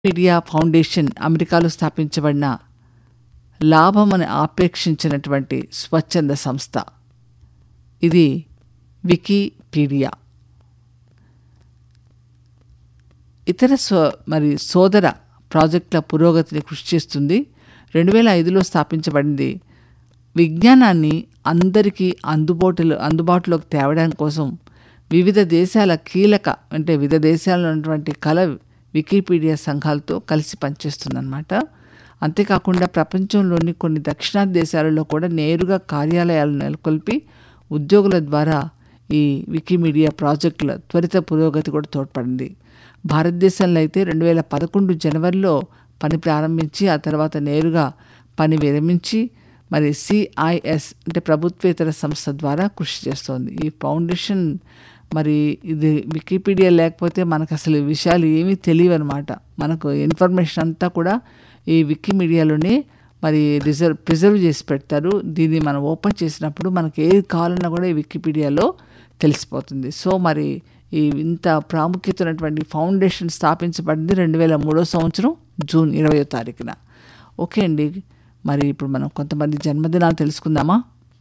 media foundation అమెరికాలో స్థాపించబడిన లాభమని ఆపేక్షించినటువంటి స్వచ్ఛంద సంస్థ ఇది వికీపీడియా ఇతర స్వ మరి సోదర ప్రాజెక్టుల పురోగతిని కృషి చేస్తుంది రెండు వేల ఐదులో స్థాపించబడింది విజ్ఞానాన్ని అందరికీ అందుబాటులో అందుబాటులోకి తేవడం కోసం వివిధ దేశాల కీలక అంటే వివిధ దేశాల్లో ఉన్నటువంటి కళ వికీపీడియా సంఘాలతో కలిసి పనిచేస్తుందన్నమాట అంతేకాకుండా ప్రపంచంలోని కొన్ని దక్షిణాది దేశాలలో కూడా నేరుగా కార్యాలయాలు నెలకొల్పి ఉద్యోగుల ద్వారా ఈ వికీమీడియా ప్రాజెక్టుల త్వరిత పురోగతి కూడా తోడ్పడింది భారతదేశంలో అయితే రెండు వేల పదకొండు జనవరిలో పని ప్రారంభించి ఆ తర్వాత నేరుగా పని విరమించి మరి సిఐఎస్ అంటే ప్రభుత్వేతర సంస్థ ద్వారా కృషి చేస్తోంది ఈ ఫౌండేషన్ మరి ఇది వికీపీడియా లేకపోతే మనకు అసలు ఈ విషయాలు ఏమీ తెలియవు అనమాట మనకు ఇన్ఫర్మేషన్ అంతా కూడా ఈ వికీమీడియాలోనే మరి రిజర్వ్ ప్రిజర్వ్ చేసి పెడతారు దీన్ని మనం ఓపెన్ చేసినప్పుడు మనకి ఏది కావాలన్నా కూడా ఈ వికీపీడియాలో తెలిసిపోతుంది సో మరి ఈ ఇంత ప్రాముఖ్యత ఉన్నటువంటి ఫౌండేషన్ స్థాపించబడింది రెండు వేల మూడో సంవత్సరం జూన్ ఇరవయో తారీఖున ఓకే అండి మరి ఇప్పుడు మనం కొంతమంది జన్మదినాలు తెలుసుకుందామా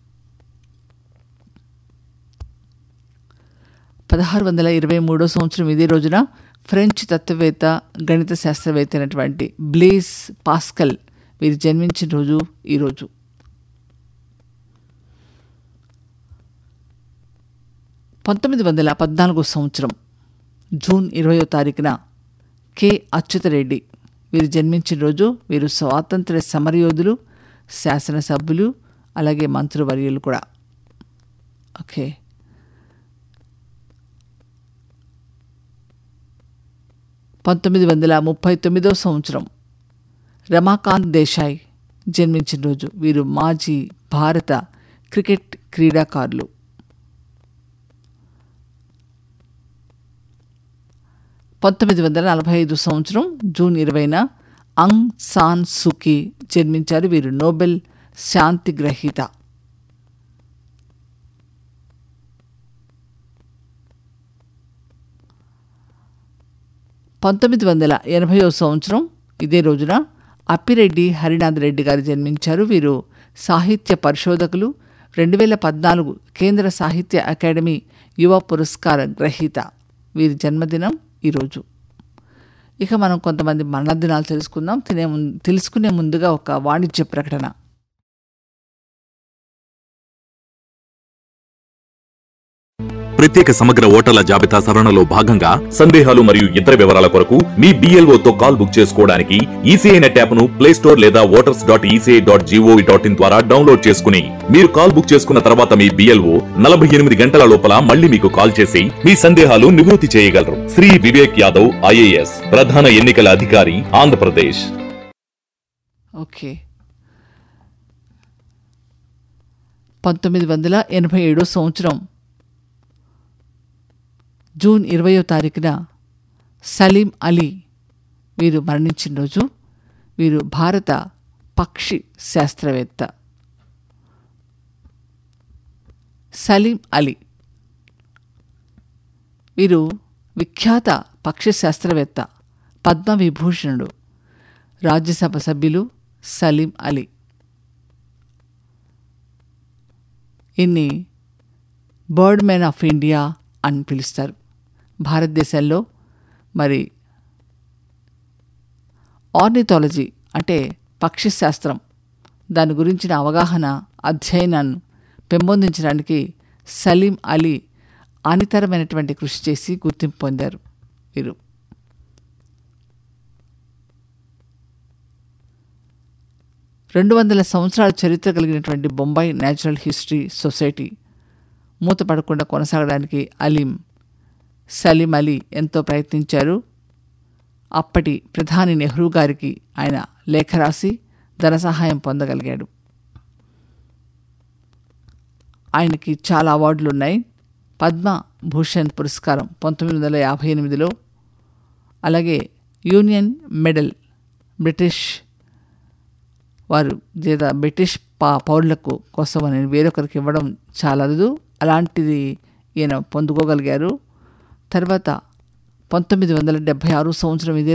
పదహారు వందల ఇరవై మూడో సంవత్సరం ఇదే రోజున ఫ్రెంచ్ తత్వవేత్త గణిత శాస్త్రవేత్త అయినటువంటి బ్లేస్ పాస్కల్ వీరు జన్మించిన రోజు ఈరోజు పంతొమ్మిది వందల పద్నాలుగో సంవత్సరం జూన్ ఇరవయో తారీఖున కె అచ్యుతరెడ్డి వీరు జన్మించిన రోజు వీరు స్వాతంత్ర సమరయోధులు శాసనసభ్యులు అలాగే మంత్రివర్యులు కూడా ఓకే పంతొమ్మిది వందల ముప్పై తొమ్మిదో సంవత్సరం రమాకాంత్ దేశాయ్ జన్మించిన రోజు వీరు మాజీ భారత క్రికెట్ క్రీడాకారులు పంతొమ్మిది వందల నలభై ఐదు సంవత్సరం జూన్ ఇరవైన అంగ్ సాన్ సుకీ జన్మించారు వీరు నోబెల్ శాంతి గ్రహీత పంతొమ్మిది వందల ఎనభైవ సంవత్సరం ఇదే రోజున అప్పిరెడ్డి హరినాథ్ రెడ్డి గారు జన్మించారు వీరు సాహిత్య పరిశోధకులు రెండు వేల పద్నాలుగు కేంద్ర సాహిత్య అకాడమీ యువ పురస్కార గ్రహీత వీరి జన్మదినం ఈరోజు ఇక మనం కొంతమంది మరణదినాలు తెలుసుకుందాం తినే ముందు తెలుసుకునే ముందుగా ఒక వాణిజ్య ప్రకటన ప్రత్యేక సమగ్ర ఓటర్ల జాబితా సవరణలో భాగంగా సందేహాలు మరియు ఇతర వివరాల కొరకు మీ BLO తో కాల్ బుక్ చేసుకోవడానికి ఈసీఐ నెట్ యాప్ ను ప్లే స్టోర్ లేదా voters dot ECI dot gov dot in ద్వారా డౌన్లోడ్ చేసుకుని మీరు కాల్ బుక్ చేసుకున్న తర్వాత మీ బిఎల్ఓ నలభై ఎనిమిది గంటల లోపల మళ్ళీ మీకు కాల్ చేసి మీ సందేహాలు నివృత్తి చేయగలరు శ్రీ వివేక్ యాదవ్ ఐఏఎస్ ప్రధాన ఎన్నికల అధికారి ఆంధ్రప్రదేశ్ ఓకే పంతొమ్మిది వందల ఎనభై ఏడో సంవత్సరం జూన్ ఇరవయో తారీఖున సలీం అలీ వీరు మరణించిన రోజు వీరు భారత పక్షి శాస్త్రవేత్త సలీం అలీ వీరు విఖ్యాత పక్షి శాస్త్రవేత్త పద్మవిభూషణుడు రాజ్యసభ సభ్యులు సలీం అలీ ఇన్ని బర్డ్ మ్యాన్ ఆఫ్ ఇండియా అని పిలుస్తారు భారతదేశంలో మరి ఆర్నిథాలజీ అంటే పక్షి శాస్త్రం దాని గురించిన అవగాహన అధ్యయనాన్ని పెంపొందించడానికి సలీం అలీ అనితరమైనటువంటి కృషి చేసి గుర్తింపు పొందారు వీరు రెండు వందల సంవత్సరాల చరిత్ర కలిగినటువంటి బొంబాయి న్యాచురల్ హిస్టరీ సొసైటీ మూతపడకుండా కొనసాగడానికి అలీం సలీం అలీ ఎంతో ప్రయత్నించారు అప్పటి ప్రధాని నెహ్రూ గారికి ఆయన లేఖ రాసి ధన సహాయం పొందగలిగాడు ఆయనకి చాలా అవార్డులు ఉన్నాయి పద్మ భూషణ్ పురస్కారం పంతొమ్మిది వందల యాభై ఎనిమిదిలో అలాగే యూనియన్ మెడల్ బ్రిటిష్ వారు లేదా బ్రిటిష్ పా పౌరులకు కోసం అని వేరొకరికి ఇవ్వడం చాలా అరుదు అలాంటిది ఈయన పొందుకోగలిగారు తర్వాత పంతొమ్మిది వందల డెబ్భై ఆరు సంవత్సరం ఇదే